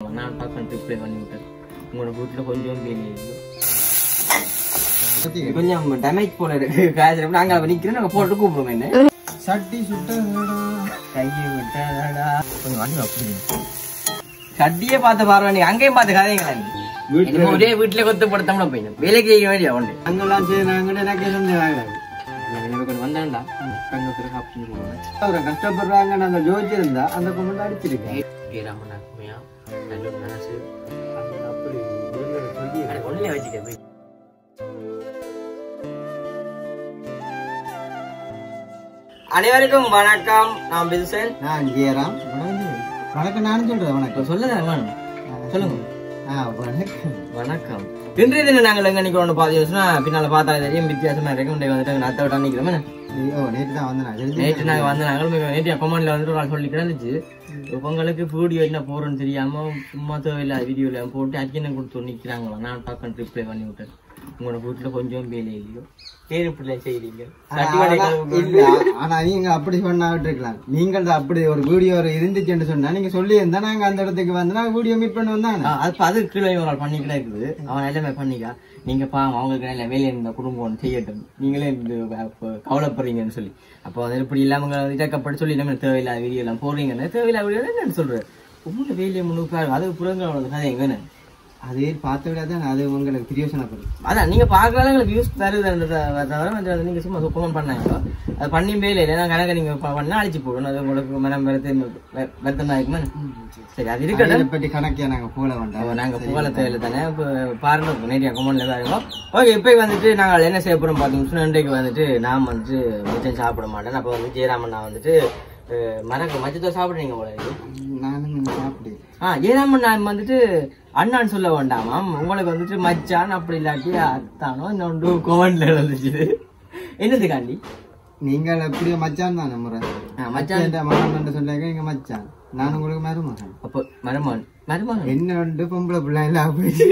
நான் பார்க்க ரிப்ளை பண்ணி விட்டேன் உங்களோட வீட்டுல கொஞ்சம் வேலை கொஞ்சம் டேமேஜ் போல இருக்கு காய்ச்சல் நாங்க அவ நிக்கிறோம் நாங்க போட்டு கூப்பிடுவோம் என்ன சட்டி சுட்ட கையை விட்டாடா கொஞ்சம் வண்டி அப்படி சட்டியே பார்த்து பாருவா நீ அங்கேயும் பார்த்து கதைங்களா நீ என்னமோ ஒரே வீட்டுல கொத்து படுத்தோம்னா போயிடும் வேலைக்கு செய்ய வேண்டிய ஒன்று அங்கெல்லாம் செய்யறாங்க எனக்கு செஞ்சாங்க கொஞ்சம் வந்தாண்டா கங்க பிறகு ஆப்ஷன் போடுவேன் அவரை கஷ்டப்படுறாங்க அந்த ஜோதிச்சிருந்தா அந்த கொண்டு அடிச்சிருக்கேன் வீராமனாக்குமையா நல்ல மனசு அப்படி இவங்களை சொல்லி எனக்கு ஒண்ணுல வச்சுக்க போய் அனைவருக்கும் வணக்கம் நான் பில்சன் நான் ஜெயராம் வணக்கம் வணக்கம் நானும் சொல்றேன் வணக்கம் சொல்லுங்க வேணும் சொல்லுங்க ஆ வணக்கம் வணக்கம் இன்றைய தினம் நாங்கள் எங்க நிக்கிறோம் பாத்தீங்கன்னா பின்னால பார்த்தாலே தெரியும் வித்தியாசமா இருக்கும் இன்றைக்கு வந்துட்டு அத்தை விட்டா நிக்கிறோம் ஓ நேற்று தான் வந்தேன் நான் எழுதி நேற்று நாங்க வந்து நாங்கள் நேற்று கொமாண்டில் வந்துட்டு ஒரு ஆள் சொல்லி கிடந்துச்சு உங்களுக்கு வீடியோ என்ன போறோன்னு தெரியாம சும்மா தேவையில்லாத வீடியோல போட்டு அர்ஜென்ட் கொடுத்து நிக்கிறாங்களா நான் பக்கம் ரிப்ளை பண்ணி விட்டேன் உங்களோட வீட்டுல கொஞ்சம் வேலை இல்லையோ பேரு பிள்ளை செய்றீங்க சட்டி வடை கழுவுங்க. இல்ல ஆனா நீங்க அப்படி சொன்னா விட்டுருக்கலாம் நீங்கள் தான் அப்படி ஒரு வீடியோ இருந்துச்சுன்னு சொன்னா நீங்க சொல்லி இருந்தா நாங்க அந்த இடத்துக்கு வந்து நாங்க வீடியோ மீட் பண்ண வந்தாங்க ஆ, அது அது கீழே ஒரு ஆள் பண்ணிக்கிட்டே இருக்குது அவன் எல்லாமே பண்ணிக்கா நீங்க பாவம் அவங்களுக்கு நல்ல வேலை இருந்த குடும்பம் ஒண்ணு செய்யட்டும் நீங்களே இந்த அப்ப கவலைப்படுறீங்கன்னு சொல்லி அப்போ வந்து இப்படி இல்லாம இறக்கப்பட்டு சொல்லி நம்ம தேவையில்லாத வீடியோ எல்லாம் போடுறீங்கன்னு தேவையில்லாத வீடியோ என்னன்னு சொல்றேன் உங்களோட வேலையை முன்னுக்கு அது புறங்க அவ்வளவு கதை எங்கன்னு அதே பார்த்து விடாதான் அது உங்களுக்கு பிரியோசனப்படும் அதான் நீங்க பாக்கலாம் உங்களுக்கு வியூஸ் தருதுன்றத தவிர மற்றது நீங்க சும்மா சுக்கமன் பண்ணாங்க அது பண்ணி வேலை இல்லைன்னா கணக்க நீங்க ப- பண்ணா அழிச்சு போடணும் அது உங்களுக்கு மனம் வருத்தம் வருத்தம் தான் இருக்குமா சரி அது இருக்கட்டும் அதை பற்றி கணக்கே நாங்க போல வேண்டாம் அப்ப நாங்க புகழ தேவையில்ல தானே இப்போ பாருங்க நேற்று கமெண்ட்ல பாருங்க ஓகே இப்போ வந்துட்டு நாங்கள் என்ன செய்ய போறோம் பார்த்தீங்கன்னா இன்றைக்கு வந்துட்டு நான் வந்துட்டு மிச்சம் சாப்பிட மாட்டேன் அப்போ வந்து ஜெயராமன் நான் வந்துட்டு அஹ், மரக்கு மச்சத்தை சாப்பிடுறீங்க போல இருக்கு நானும் நீங்க சாப்பிடு ஆ ஜெயராமன் நான் வந்துட்டு அண்ணான்னு சொல்ல வேண்டாமாம் உங்களுக்கு வந்துட்டு மச்சான் அப்படி இல்லாட்டி அத்தானோ இன்னொன்று கமெண்ட்ல இருந்துச்சு என்னதுக்காண்டி நீங்கள் எப்படியோ மச்சான் தான் முறை ஆ, மச்சான் என்ற மகன் என்று சொன்னாங்க எங்க மச்சான் நான் உங்களுக்கு மருமகன் அப்போ மருமகன் மருமகன் என்ன வந்து பொம்பளை பிள்ளை எல்லாம் போயிடுச்சு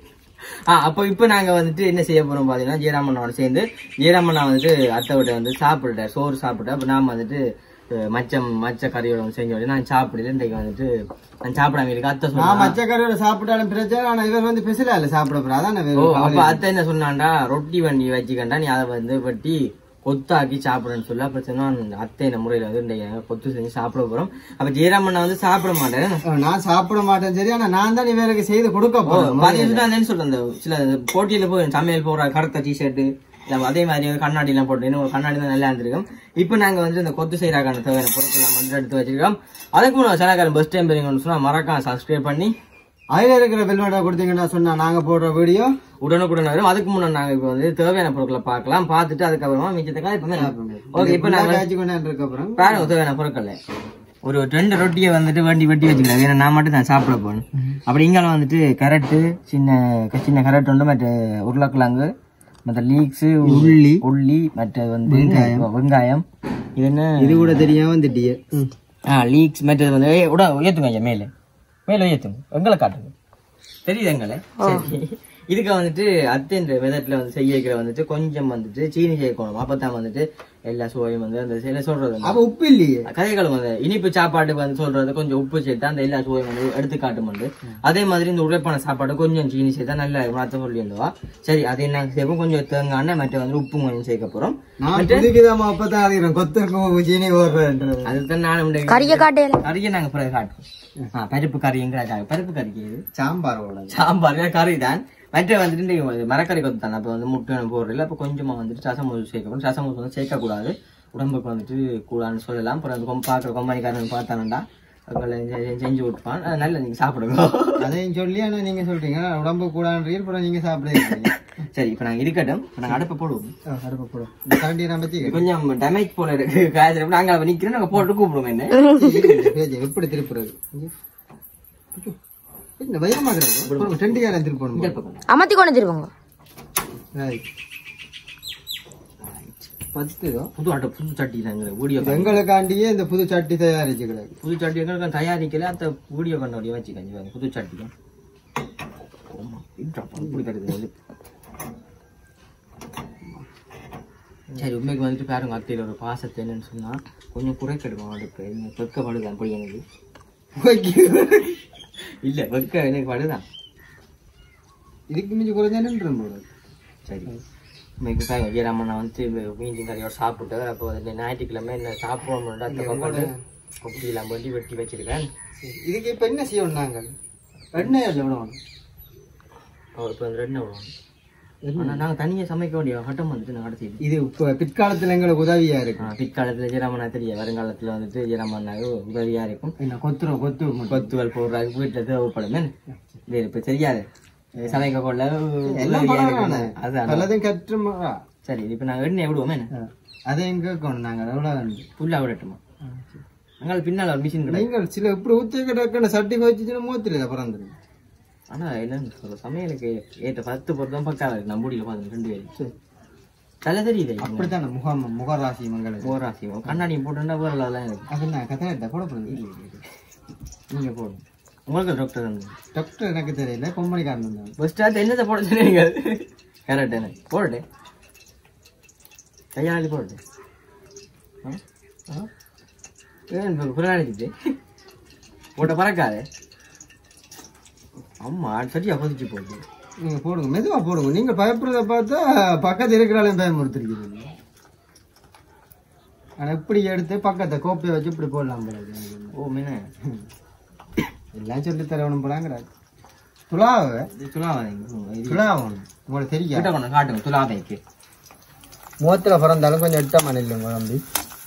ஆ அப்போ இப்போ நாங்க வந்துட்டு என்ன செய்ய போறோம் பாத்தீங்கன்னா ஜெயராமனோட சேர்ந்து ஜெயராமன் நான் வந்துட்டு அத்தை விட்ட வந்து சாப்பிட்டுட்டேன் சோறு சாப்பிட்டேன் அப்போ நாம வந்துட்டு அஹ், மச்சம் மச்ச கறியோட வந்து செஞ்ச உடனே நான் சாப்பிடல இன்றைக்கு வந்துட்டு நான் சாப்பிடாம இருக்கு அத்தை நான் சொன்னா மச்சக்கரையோட சாப்பிட்டாலும் பிரச்சனை ஆனா இவர் வந்து பெசலா இல்ல சாப்பிட போறா அதான் ஓ வேற அப்ப அத்தை என்ன சொன்னாண்டா ரொட்டி வண்டி வச்சுக்கண்டா நீ அதை வந்து வெட்டி கொத்தாக்கி சாப்பிடுன்னு சொல்லி அப்ப சொன்னா அத்தை என்ன முறையில வந்து இன்றைக்கு கொத்து செஞ்சு சாப்பிட போறோம் அப்ப ஜெயராமன் நான் வந்து சாப்பிட மாட்டேன் நான் சாப்பிட மாட்டேன் சரி ஆனா நான் தான் இவருக்கு செய்து கொடுக்க போறேன் பாத்தீங்கன்னா சொல்றேன் அந்த சில போட்டியில போய் சமையல் போடுற கருத்த டிஷர்ட் அதே மாதிரி வந்து கண்ணாடி எல்லாம் போட்டு இன்னும் ஒரு கண்ணாடி தான் நல்லா இருந்திருக்கும் இப்போ நாங்க வந்து இந்த கொத்து செய்யறாக்கான தேவையான பொருட்கள் எல்லாம் வந்து எடுத்து வச்சிருக்கோம் அதுக்கு முன்னாடி சேனக்காரன் பெஸ்ட் டைம் பெரியவங்கன்னு சொன்னா மறக்காம சப்ஸ்கிரைப் பண்ணி அதுல இருக்கிற பெல்வாட்டா கொடுத்தீங்கன்னா சொன்னா நாங்க போடுற வீடியோ உடனுக்குடன் வரும் அதுக்கு முன்னாடி நாங்க இப்போ வந்து தேவையான பொருட்களை பார்க்கலாம் பார்த்துட்டு அதுக்கப்புறமா மிச்சத்துக்காக இப்போ ஓகே இப்போ நாங்க காய்ச்சி கொண்டாந்து இருக்க அப்புறம் பாருங்க தேவையான பொருட்கள் ஒரு ரெண்டு ரொட்டியை வந்துட்டு வண்டி வெட்டி வச்சுக்கலாம் ஏன்னா நான் மட்டும் நான் சாப்பிட போகணும் அப்படி இங்கால வந்துட்டு கரட்டு சின்ன சின்ன கரட் உண்டு மற்ற உருளைக்கிழங்கு மற்ற லீக்ஸ் உள்ளி உள்ளி மற்ற வந்து வெங்காயம் இது என்ன இது கூட தெரியாம வந்துட்டியே ஆ லீக்ஸ் மற்றது வந்து ஏய், உட உயர்த்துங்க ஐயா மேலே மேலே உயர்த்துங்க எங்களை காட்டுங்க தெரியுது எங்களை சரி இதுக்கு வந்துட்டு அத்தைன்ற மெதட்ல வந்து செய்ய வைக்கிற வந்துட்டு கொஞ்சம் வந்துட்டு சீனி சேர்க்கணும் அப்பதான் வந்துட்டு எல்லா சுவையும் வந்து அந்த சில சொல்றது வந்து அப்ப உப்பு இல்லையே கதைகளும் வந்து இனிப்பு சாப்பாட்டுக்கு வந்து சொல்றது கொஞ்சம் உப்பு சேர்த்தா அந்த எல்லா சுவையும் வந்து எடுத்து காட்டும் வந்து அதே மாதிரி இந்த உழைப்பான சாப்பாடு கொஞ்சம் சீனி சேர்த்தா நல்ல மாத்த சொல்லி இருந்தவா சரி அதை நாங்க சேர்ப்போம் கொஞ்சம் தேங்காய் எண்ணெய் மற்ற வந்து உப்பு கொஞ்சம் சேர்க்க போறோம் நான் புதுவிதமா அப்பதான் அறிகிறேன் கொத்திருக்கும் சீனி ஓடுறேன்றது அதுதான் நானும் கறிய காட்டையில கறியை நாங்க பிறகு காட்டுவோம் ஆ, பருப்பு கறிங்கிற பருப்பு கறிக்கு இது சாம்பார் ஓடாது சாம்பார் கறி தான் மற்ற வந்துட்டு இந்த மரக்கறி கொத்து தான் அப்போ வந்து முட்டை போடுறதில்ல அப்போ கொஞ்சமா வந்துட்டு சசமூசு சேர்க்கணும் சசமூசு வந்து சேர்க்கக்கூடாது உடம்புக்கு வந்துட்டு கூடாதுன்னு சொல்லலாம் அப்புறம் அந்த கொம்பு பார்க்குற கொம்பானிக்காரன் பார்த்தானுண்டா அவங்களை செ- செஞ்சு விட்டுப்பான் அது நல்ல நீங்க சாப்பிடுங்க அதையும் சொல்லி ஆனா நீங்க சொல்றீங்க உடம்பு கூடான்றீங்க அப்புறம் நீங்க சாப்பிடுறீங்க சரி இப்போ நாங்க இருக்கட்டும் இப்போ நாங்கள் அடுப்பை போடுவோம் அடுப்பு போடும் இந்த கரண்டி நான் பத்தி கொஞ்சம் டேமேஜ் போல இருக்கு காய்ச்சல் நாங்கள் நிற்கிறோம் நாங்கள் போட்டு கூப்பிடுவோம் என்ன எப்படி திருப்புறது இந்த பயமாகிறது ரெண்டு காரம் திருப்பணும் இந்த பக்கம் அமர்த்தி கொண்டு வச்சிருக்கோங்க Right. பத்து தான். புது ஆட்டோ புது சட்டி தாங்க வீடியோ எங்களுக்காண்டியே இந்த புது சட்டி தயாரிச்சுக்கிறாங்க புது சட்டி எங்களுக்கு தயாரிக்கல அந்த வீடியோ கண்டோடைய வச்சுக்கங்க புது சட்டி தான் ஆமா, இதுடா, இப்படி கிடக்குது இது. சரி உண்மைக்கு வந்துட்டு பாருங்க அத்தையில ஒரு பாசத்தை என்னன்னு சொன்னா கொஞ்சம் குறைக்கெடுக்கும் அடுப்பு வெக்கப்படுது அப்படி எனக்கு இல்ல வெக்க எனக்கு படுதான் இதுக்கு மிஞ்சி குறைஞ்சா நின்று போடு சரி இன்னைக்கு சாய் விஜயராமன் நான் வந்து மீன் கறியோட சாப்பிட்டு அப்போ வந்து ஞாயிற்றுக்கிழமை என்ன சாப்பிடுவோம்னு அந்த பக்கம் கொட்டியெல்லாம் வெட்டி வெட்டி வச்சிருக்கேன் இதுக்கு இப்ப என்ன செய்யணும் நாங்கள் எண்ணெய் இல்லை விடணும் அவர் இப்போ வந்து ரெண்டு விடுவோம் ஆனால் நாங்கள் தனியாக சமைக்க வேண்டிய கட்டம் வந்துட்டு நான் கடைசி இது இப்ப பிற்காலத்துல எங்களுக்கு உதவியா இருக்கு பிற்காலத்தில் ஜெயராமனா தெரிய வருங்காலத்தில் வந்துட்டு ஜெயராமனாக உதவியாக இருக்கும் என்ன கொத்துறோம் கொத்து மட்டும். கொத்துவல் போடுறாங்க வீட்டில் தேவைப்படுமே இது இப்போ தெரியாது இது சமைக்க கொள்ள எல்லாம் உதவியா பரவாயில்ல. இருக்கும். அதான் எல்லாத்தையும் கற்று ம- சரி இப்போ நாங்கள் எண்ணெய் விடுவோமே என்ன அதை எங்க இருக்கணும் நாங்கள் எவ்வளவு புல்லாக விடட்டுமா அங்கே பின்னால் ஒரு மிஷின் கிடையாது நீங்கள் சில இப்படி ஊத்தி கிடக்குன்னு சட்டி வச்சுச்சுன்னா மூத்தில இதை பிறந்துடும் ஆனா என்னன்னு சொல்ல சமையலுக்கு ஏற்ற பத்து பொருத்தம் பக்காவா இருக்கு நம்ம முடியல பாருங்க ரெண்டு பேரும் தலை தெரியுது அப்படித்தானே முகம் முகராசி மங்களுக்கு போராசி கண்ணாடியும் போட்டுட்டா போறல அதெல்லாம் எனக்கு அது நான் கதை எடுத்த கூட போடுறது நீங்க போடும் உங்களுக்கு டாக்டர் வந்து டாக்டர் எனக்கு தெரியல கொம்பனிக்காரன் இருந்தாங்க ஃபர்ஸ்ட் அது என்னத்தை போட சொன்னீங்க கரெக்ட் எனக்கு போடட்டே கையாளி போடட்டே ஆ? ஆ? ஏன் இப்போ புறாடிச்சு போட்ட பறக்காது அம்மா சரியா கொதிச்சு போகுது நீங்க போடுங்க மெதுவா போடுங்க நீங்க பயப்படுறத பார்த்தா பக்கத்து இருக்கிறாலையும் பயமுறுத்திருக்கீங்க ஆனா இப்படி எடுத்து பக்கத்தை கோப்பையை வச்சு இப்படி போடலாம் போல இருக்கு. ஓ மீன எல்லாம் சொல்லி தரவணும் போலாங்கிறாரு துளாவை இது துலாவாதீங்க துளாவணும் உங்களுக்கு தெரியாது கிட்ட கொண்டு காட்டுங்க துலாவைக்கு முகத்துல பிறந்தாலும் கொஞ்சம் எடுத்தா மணில குழம்பு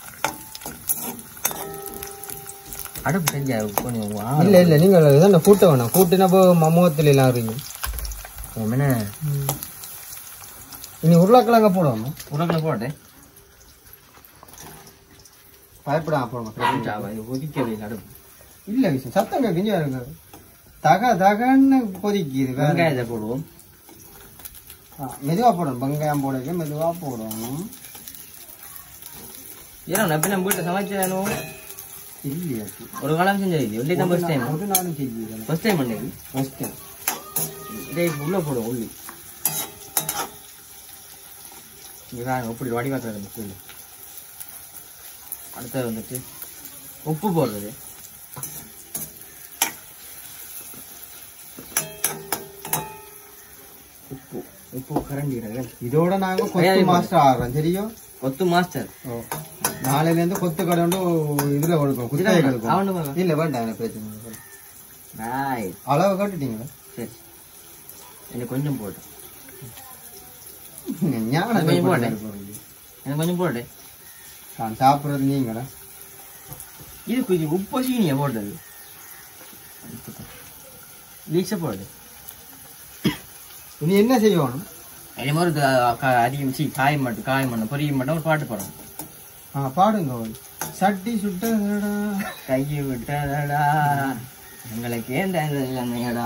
அடுப்பு செஞ்சா கொஞ்சம் வா. இல்ல இல்ல நீங்க இதான் கூட்ட வேணாம் கூட்டினா போ முகத்துல எல்லாம் இருங்க ஓ மீன இனி உருளைக்கிழங்க போடுவோம் உனக்குள்ள போட்டேன் பயப்படாம போடுவோம் இது கொதிக்கவே இல்லை அடுப்பு இல்ல விஷயம் சத்தம் கேட்குங்க இருங்க தக தகன்னு கொதிக்குது வேற வெங்காயத்தை போடுவோம் ஆ, மெதுவா போடணும் வெங்காயம் போடுங்க மெதுவா போடணும் ஏன்னா நான் இப்ப நம்ம வீட்டில் சமைச்சாலும் இல்லையா ஒரு காலம் செஞ்சது இல்லை ஒன்லி தான் ஃபர்ஸ்ட் டைம் ஒரு நாளும் செய்யுது ஃபர்ஸ்ட் டைம் பண்ணது ஃபர்ஸ்ட் இதே இப்ப உள்ள போடுவோம் உள்ளி இதான் எப்படி வடிவாக்குறது இந்த புல்லு அடுத்தது வந்துட்டு உப்பு போடுறது உப்பு உப்பு கரண்டிடுறது இதோட நாங்க கொத்து மாஸ்டர் ஆடுறோம் தெரியும் கொத்து மாஸ்டர் ஓ. நாளையில இருந்து கொத்து கடை இதுல கொடுக்கும் குத்தகை கொடுக்கும் அவனு இல்ல வேண்டாம் எனக்கு பிரச்சனை இல்லை. நாய் அளவு கட்டுட்டீங்களா சரி எனக்கு கொஞ்சம் போட்டு ஞானம் கொஞ்சம் போடு. போடுறது. எனக்கு கொஞ்சம் போட்டு நான் சாப்பிடுறது நீங்களா இது கொஞ்சம் உப்பு சீனியை போடுறது லீச்ச போடுது இனி என்ன செய்யணும் அதே மாதிரி இது, க- அதிகம் சி காய மட்டும் காய மட்டும் பொரிய மட்டும் ஒரு பாட்டு பாடும் ஆ பாடுங்க ஒரு. சட்டி சுட்டதடா கையை விட்டதடா எங்களுக்கு ஏன் இல்லைடா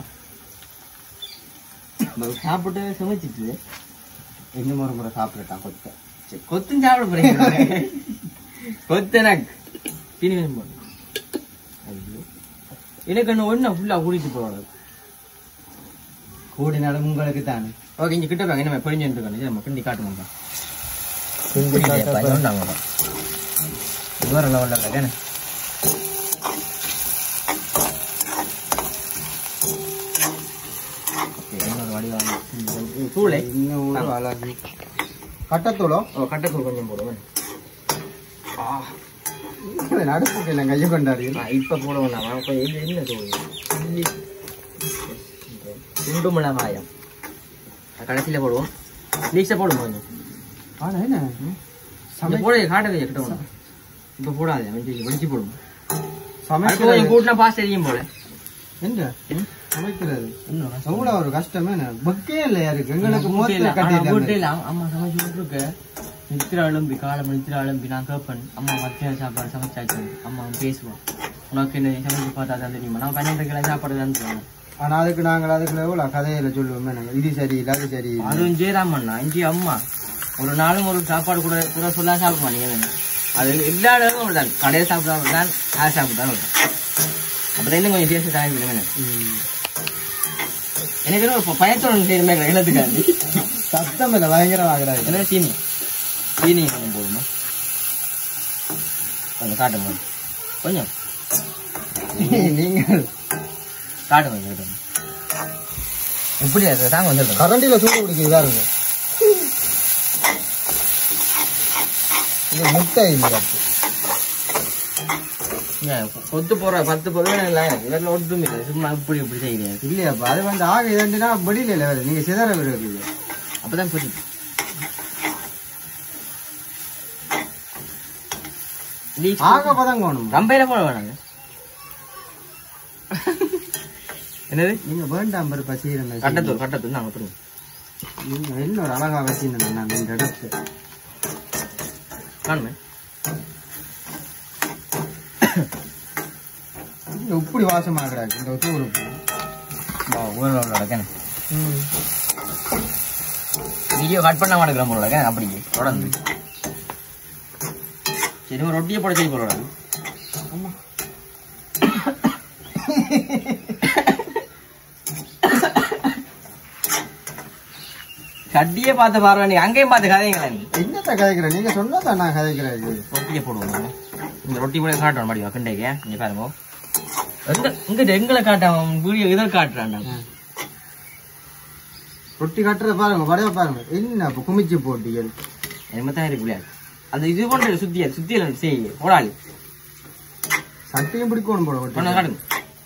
சாப்பிட்டு சமைச்சிட்டு இன்னும் ஒரு முறை சாப்பிட்டுட்டான் கொத்த சரி, கொத்தும் சாப்பிட போறீங்க கொத்து எனக்கு தீனி கொஞ்சம் போடு ஐயோ. எனக்கு ஒன்று ஒன்று ஃபுல்லாக கூட்டிட்டு போகணும் கூடினாலும் உங்களுக்கு தானே ஓகே இங்க கிட்ட வாங்க நம்ம பொரிஞ்சு இருக்கணும் நம்ம கிண்டி காட்டுமாங்க கிண்டி காட்ட இவர லெவலில் இல்லை வடிவாங்க தூளை இன்னும் ஒரு அழகு கட்டத்தூளோ ஓ கட்டத்தூள் கொஞ்சம் போடுவேன் நடுப்புக்கு இல்லை கையை கொண்டாடி ஆ இப்போ போட வேண்டாம் கொஞ்சம் இது என்ன தூள் சில்லி குண்டு மிளகாயம் கடைசியில் போடுவோம் லீஸை போடுவோம் கொஞ்சம் ஆனா என்ன இந்த போட காட்டவே கிட்ட வேணும் இப்போ போடாது வெஞ்சி வெடிச்சு போடுவோம் சமைக்கிறது அடுத்து கொஞ்சம் கூட்டினா பாஸ் தெரியும் போல எங்க ம்? சமைக்கிறது இன்னும் எவ்வளவு ஒரு கஷ்டமே பக்கே இல்லையா இருக்கு எங்களுக்கு வீட்டில- மூத்தில ஆனா கட்டிட்டு வீட்டில அம்மா சமைச்சு விட்டுருக்க நித்திர எழும்பி காலம் நித்திர எழும்பி நான் கேட்பேன் அம்மா மத்தியான சாப்பாடு சமைச்சாச்சு அம்மா பேசுவான் உனக்கு என்ன சமைச்சு பார்த்தா தான் தெரியுமா நான் பன்னெண்டு கிலோ சாப்பாடு தான் சொல்லுவேன் ஆனா அதுக்கு நாங்கள் அதுக்குள்ள எவ்வளவு கதையில சொல்லுவோமே நாங்க இது சரியில்லை அது சரியில்லை அதுவும் ஜெயராமண்ணா இஞ்சி அம்மா ஒரு நாளும் ஒரு சாப்பாடு கூட கூட சொல்ல சாப்பிட மாட்டீங்க அது எல்லா இடமும் தான் கடையில் சாப்பிடாம தான் யார் சாப்பிட்டாலும் அப்பதான் இன்னும் கொஞ்சம் டேஸ்ட் தாங்க விடுங்க ம். எனக்கு என்ன ஒரு பயத்தோட செய்யணுமே இனத்துக்காண்டி சத்தம் இல்லை பயங்கரம் ஆகிறாரு என்ன சீனி சீனி கொஞ்சம் போடணும் கொஞ்சம் காட்டுங்க கொஞ்சம் நீங்கள் காட்டுங்க காட்டுங்க எப்படி அது தாங்க வந்துருக்கோம் கரண்டில சூடு பிடிக்குதா இருக்கு இது முட்டை இல்லை கொத்து போற பத்து பொருள் இல்லை இதில் ஒட்டும் இல்லை சும்மா இப்படி இப்படி செய்கிறேன் இல்லையாப்பா அது வந்து ஆக இதண்டுனா வெளியில இல்லை வருது நீங்க சிதற விடுறது அப்பதான் புரியுது நீ ஆக பதம் வேணும் ரம்பையில போட வேணாங்க என்னது நீங்க வேண்டாம் பாரு பசீரம் கட்டத்தூர் கட்டத்தூர் நாங்க திரும்ப நீங்க என்ன ஒரு அழகா வச்சிருந்தேன் நான் இந்த இடத்து காணுமே இங்க இப்படி வாசமா கிடாது இந்த தூர் வீடியோ கட் பண்ண மாட்டேங்கிற போல அப்படி தொடர்ந்து சரி ஒரு ரொட்டியை போட சொல்லி போடுறாங்க கட்டியே பார்த்து பாருவா நீ அங்கேயும் பார்த்து கதைங்களா நீ என்னத்த கதைக்கிறேன் நீங்க சொன்னதான் நான் கதைக்கிறேன் ரொட்டியை போடுவோம் நாங்க. இந்த ரொட்டி கூட காட்டுவோம் மடிவா கிண்டைக்கு இங்க பாருங்க எங்க இங்க எங்களை காட்டாம வீடியோ இதை காட்டுறான்டா ரொட்டி கட்டுறத பாருங்க வடைய பாருங்க என்ன அப்ப குமிச்சு போட்டீங்க என்ன தான் இருக்கு முடியாது அந்த இது பண்ற சுத்தியா சுத்தியில செய்ய போடாளி சட்டையும் பிடிக்கணும் போல பண்ண ஒட்டி. காட்டுங்க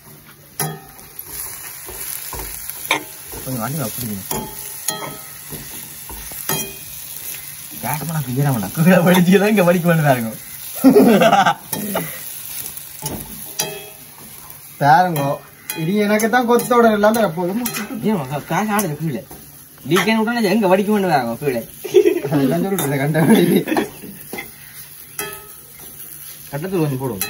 கொஞ்சம் வண்டி அப்படிங்க கேட்டமா கீழே வேண்டாம் கீழே வடிச்சுதான் இங்க வடிக்க வேண்டியதா பாருங்க இது எனக்கு தான் கொத்தோட எல்லாமே எப்போதும் ஏன் காசு ஆடுது கீழே வீக்கெண்ட் விட்டா எங்க வடிக்க வேண்டியதா கீழே அதெல்லாம் சொல்லிட்டு கண்ட வேண்டியது கட்டத்தில் கொஞ்சம் போடுவோம்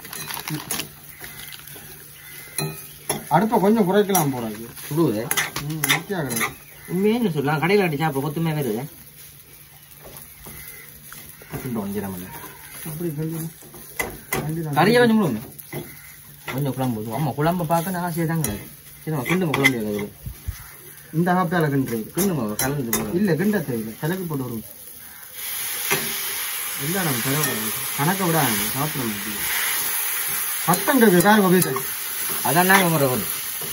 அடுப்பை கொஞ்சம் குறைக்கலாம் போறாங்க சுடுவது ம் முக்கியம் கிடையாது உண்மையே சொல்லலாம் கடையில் அடிச்சா அப்போ கொத்துமே வருது சுண்டோம் ஜீரமல்ல அப்படி சொல்லி கறியை கொஞ்சம் முழுங்க கொஞ்சம் குழம்பு ஊத்துவோம். ஆமா குழம்பு பார்க்க நான் ஆசையாக தான் கிடையாது சரி கிண்டுங்க குழம்பு ஏதாவது இந்த ஹாப்பியால கிண்டுறது கிண்டுங்க கலந்து போடுங்க. இல்ல கிண்ட தேவையில்லை கிழக்கு போட்டு வரும் இல்ல நம்ம தேவை கணக்க விட சாப்பிட முடியும் சத்தம் கேட்கு பாருங்க வீட்டு அதான் நாங்கள் முறை வரும்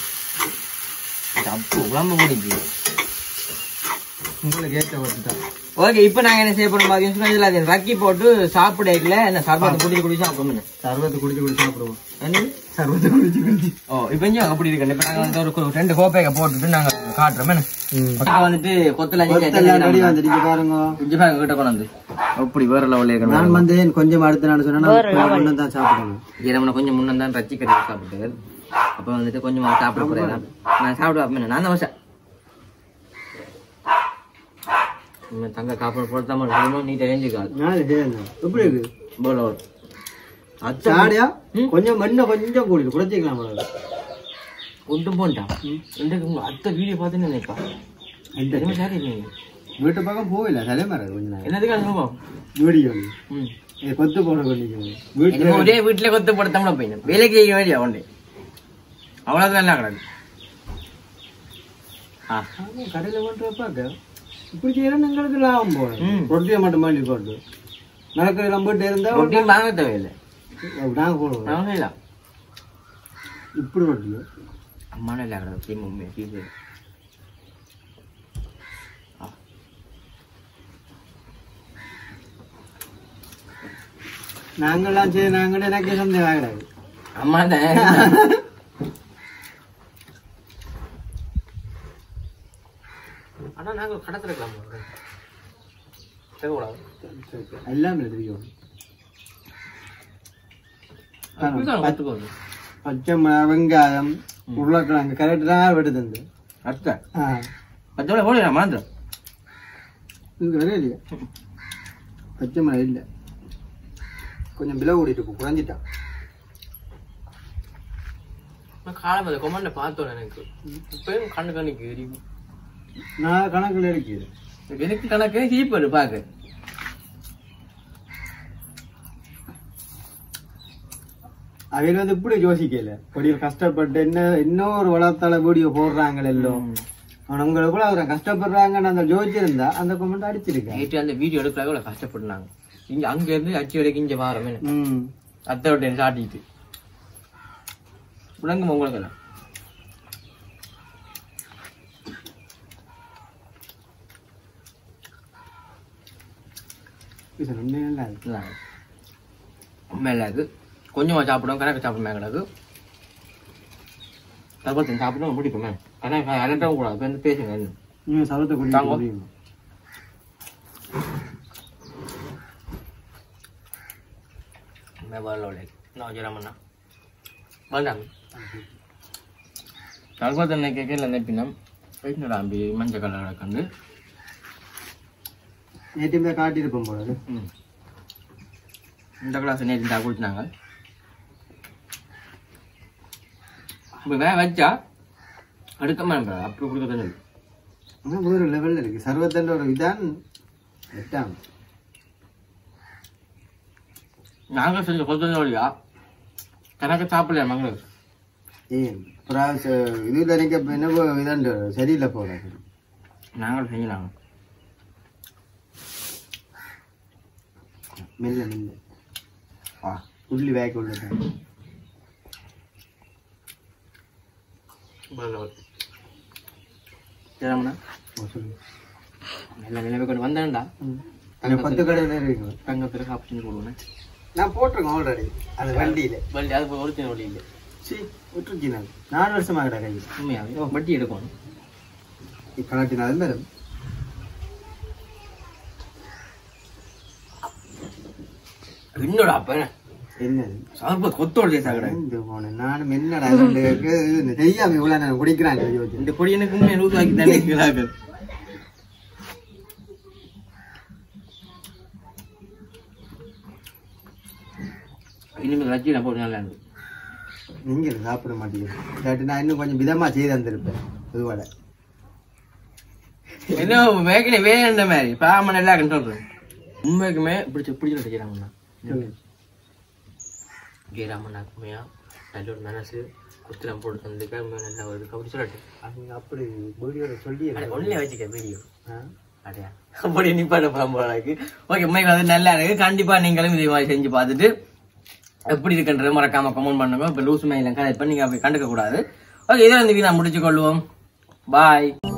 தப்பு குழம்பு பிடிச்சி உங்களுக்கு ஏற்ற வச்சுட்டா ஓகே இப்போ நாங்கள் என்ன செய்ய போறோம் பார்த்தீங்கன்னு சொன்னா இதில் அதை ரக்கி போட்டு சாப்பிடல என்ன சர்பத்தை குடிச்சு குடிச்சு சாப்பிடணும் சர்வத்தை குடிச்சு குடிச்சு சாப்பிடுவோம் என்னது சர்வத்தை குடிச்சு குடிச்சு ஓ இப்போ இங்கே அப்படி இருக்கு இப்போ நாங்கள் வந்து ஒரு கு- ரெண்டு கோப்பையை போட்டுட்டு நாங்கள் காட்டுறோம் என்ன நான் வந்துட்டு கொத்தல கொத்தெல்லாம் ரெடி வந்துருச்சு பாருங்க இஞ்சி பாருங்க கிட்ட கொண்டாந்து அப்படி வேற லெவலில் இருக்கணும் நான் வந்து கொஞ்சம் அடுத்த நாள் சொன்னா ஒண்ணு தான் சாப்பிடணும் இரவனை கொஞ்சம் முன்ன தான் ரச்சி கறி சாப்பிட்டு அப்போ வந்துட்டு கொஞ்சம் சாப்பிட போறேன் நான் சாப்பிடுவேன் அப்ப நான் தான் வச்சேன் இவன் தங்க காப்பல் போட்டு தான் இருக்கணும் நீ தெரிஞ்சுக்காது நாலு சேர்ந்து எப்படி இருக்கு போல அச்சா சாடியா கொஞ்சம் மண்ண கொஞ்சம் கூடி குறைச்சிக்கலாம் போல கொண்டு போன்ட்டான் ரெண்டுக்கு உங்க அத்தை வீடியோ பார்த்துன்னு நினைப்பா என்ன சாரி இருக்கீங்க வீட்டு பக்கம் போகல தலைமறை கொஞ்ச நாள் என்னதுக்கு அனுபவம் வீடியோ ம் இது கொத்து போன பண்ணிக்கணும் வீட்டுல என்னமோ ஒரே வீட்டுல கொத்து போடுத்தோம்னா போயிடும் வேலைக்கு செய்ய வேண்டிய ஒன்று அவ்வளோதான் நல்லா கிடக்கு ஆ ஆமா, கடையில கொண்டு வைப்பாக்க இப்படி செய்யறோம் எங்களுக்கு லாபம் போகணும் ம். ரொட்டியை மட்டும் பண்ணி போட்டு நடக்கிற நம்பிட்டு இருந்தா ரொட்டியும் வாங்க தேவையில்லை நாங்க போடுவோம் நான் செய்யலாம் இப்படி ரொட்டியோ அம்மான இல்லை கிடக்கு தீ மம்மி தீபு நாங்கெல்லாம் சரி நாங்களே எனக்கு சந்தேகம் ஆகிடாது அம்மா தான் ஆனா நாங்க கடத்துல இருக்கலாம் தேவைப்படாது எல்லாமே தெரியும் பார்த்துக்கோங்க பச்சை மிளகா வெங்காயம் உருளைக்கிழங்கு கரெக்ட் தான் வெட்டு தந்து அத்தை ஆ பத்தோட போடுறா மாந்திரம் இருக்கிறதே இல்லையா பச்சை மிளகா இல்லை கொஞ்சம் விலை ஓடிட்டு போ குறைஞ்சிட்டா நான் காலம் அந்த கொமெண்ட்ல பார்த்தோம் எனக்கு இப்பயும் கண்ணு கண்ணுக்கு எரியும் நான் கணக்கில் இருக்குது எனக்கு கணக்கு சீப்பர் பாக்கு அவையில வந்து இப்படி யோசிக்கல கொடியில் கஷ்டப்பட்டு என்ன இன்னொரு வளர்த்தால வீடியோ போடுறாங்க எல்லாம் ஆனா உங்களுக்குள்ள அவர் கஷ்டப்படுறாங்கன்னு அந்த ஜோதிச்சிருந்தா அந்த கொமெண்ட் அடிச்சிருக்கேன் நைட்டு அந்த வீடியோ எடுக்கலாக இவ்வளவு கஷ்டப்பட்டுனாங்க இங்க அங்க இருந்து அச்சு வரைக்கும் இங்க வாரம் ம் அத்தை விட்டு சாட்டிட்டு விளங்குமா உங்களுக்கு எல்லாம் இது உண்மையிலே நல்லா இருக்கு நல்லா மேலே இருக்கு கொஞ்சமாக சாப்பிடுவோம் கணக்கு சாப்பிட கிடக்கு தற்போது சாப்பிடுவோம் பிடிக்குமே கணக்கு அலட்டவும் கூடாது இப்போ வந்து பேசுங்க என்ன நீங்க சவத்தை தாங்க. குடிக்க முடியுமா मैं बोल लो ले ना जरा मना बोल दाम తర్వాత నెక్కే నెప్పినాం పెట్టినాడు అంబి మంచి కలర్ కంది நேற்று காட்டியிருப்போம் போல அது. இந்த கிளாஸ் நேற்று தான் குடிச்சினாங்க இப்போ வேக வச்சா அடுக்கமா அப்படி கொடுக்க சொல்லு ஆனா வேறு லெவல்ல இருக்கு சர்வத்தன்ற ஒரு இதான் எட்டாம் நாங்கள் செஞ்ச கொத்தஞ்ச வழியா கணக்கு சாப்பிடல மங்களுக்கு ஏன் அப்புறம் ச- இதுல எனக்கு இப்ப என்ன இதான் சரியில்லை போல நாங்கள் செஞ்சினாங்க மெல்ல மெல்ல வா உள்ளி வேக உள்ளது சரிம்ண்ணா சொல்லு நல்ல நிலைமை கொண்டு வந்தேன்டா அங்க பத்து கடையில் இருக்குங்க தங்கத்தில் காப்பிச்சு கொடுக்கணும் நான் போட்டிருக்கேன் ஆல்ரெடி அந்த வண்டியில வண்டி அது ஒரிஜினல் வழி இல்லை சி விட்டுருச்சு நான் நாலு வருஷமா கடை கை உண்மையாவே வட்டி எடுக்கணும் கலாட்டினாலும் வரும் என்னோட அப்ப என்னது சார்ப கொத்தோடைய சாகட இந்த போன நானும் என்னடா இது இருக்கு, இது தெரியாம இவ்வளவு நேரம் குடிக்கிறாங்க ஐயோ. இந்த பொடி எனக்கு உண்மையை லூஸ் ஆக்கி தானே இருக்கிறார்கள் இனிமேல் வச்சு நான் போட்டு நல்லா இருக்கு நீங்க இதை சாப்பிட மாட்டீங்க இல்லாட்டி நான் இன்னும் கொஞ்சம் விதமா செய்து தந்திருப்பேன் பொதுவாட என்ன வேகனை வேண்ட மாதிரி பாமன் எல்லாம் கண்ட்ரோல் உண்மைக்குமே பிடிச்ச பிடிச்ச செய்யறாங்கண்ணா ஜெயராமண்ணா உண்மையா நல்ல ஒரு மனசு குத்திரம் போட்டு தந்துக்க நல்லா ஒரு அப்படி சொல்லட்டு அவங்க அப்படி வீடியோல சொல்லி ஒன்லே வச்சுக்க வீடியோ அடையா அப்படி நிப்பாட்ட பாம்புக்கு ஓகே உண்மைக்கு வந்து நல்லா இருக்கு கண்டிப்பா நீங்களும் இதே மாதிரி செஞ்சு பார்த்துட்டு எப்படி இருக்குன்றது மறக்காம கமெண்ட் பண்ணுங்க இப்ப லூஸ் மைலாம் கலெக்ட் பண்ணி நீங்க அப்படி கண்டுக்க கூடாது ஓகே இதை வந்து நான் முடிச்சு கொள்வோம் பாய்